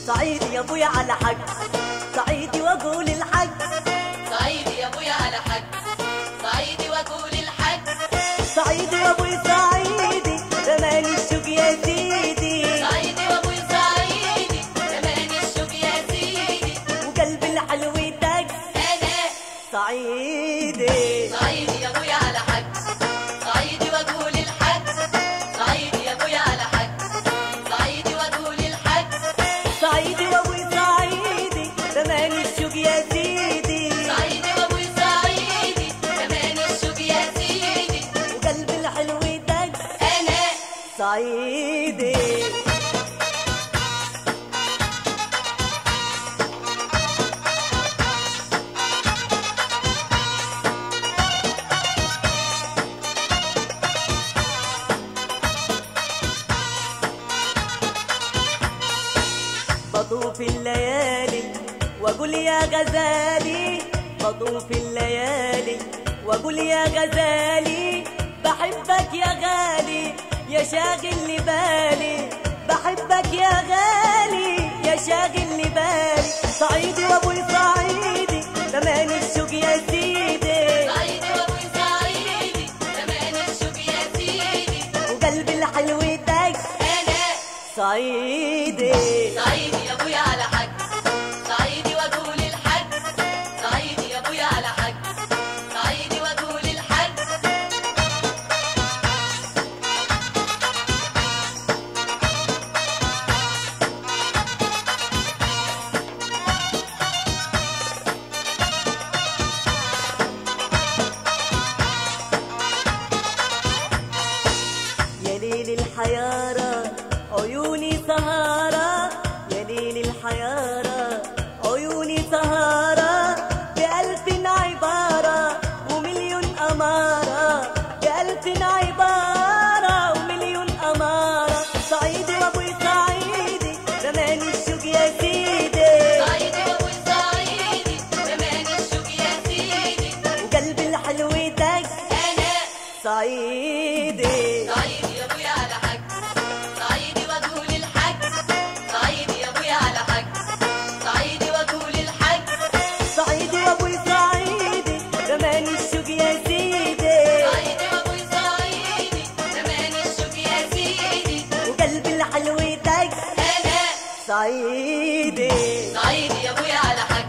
صعيدي يا ابويا على حق صعيدي واقول الحق صعيدي يا ابويا على حق صعيدي واقول الحق صعيدي يا ابوي صعيدي زمان الشوق يا سيدي صعيدي وابوي صعيدي زمان الشوق يا سيدي وقلب الحلو دق انا صعيدي صعيدي يا ابويا على حق صعيدي واقول الحق صعيدي يا ابويا على حق صعيدي واقول الحق صعيدي وابوي صعيدي زمان الشوق يا سيدي صعيدي وابوي صعيدي زمان الشوق يا سيدي وقلب الحلو دق انا صعيدي بطوف الليالي واقول يا غزالي بطوف الليالي واقول يا غزالي بحبك يا غالي يا شاغل لي بالي بحبك يا غالي يا شاغل لي بالي صعيدي وابوي صعيدي زمان الشوق يا سيدي صعيدي وابوي صعيدي زمان الشوق يا سيدي وقلبي الحلو دق انا صعيدي صعيدي يا ابويا على حق صعيدي واقول الحق صعيدي يا ابويا على حق صعيدي واقول الحق يا ليل الحيارة عيوني سهارة يا ليل الحيارة عيوني سهارة بألف عبارة ومليون أمارة بألف عبارة ومليون أمارة صعيدي وأبوي صعيدي زمان الشوق يا سيدي صعيدي وابوي صعيدي زمان الشوق يا سيدي وقلبي الحلو دق انا صعيدي صعيدي يا ابويا على حق صعيدي واقول الحق صعيدي يا ابويا على حق صعيدي واقول الحق صعيدي وأبوي صعيدي زمان الشوق يا سيدي صعيدي وابوي صعيدي زمان الشوق يا سيدي وقلبي الحلو دق انا صعيدي صعيدي يا ابويا على حق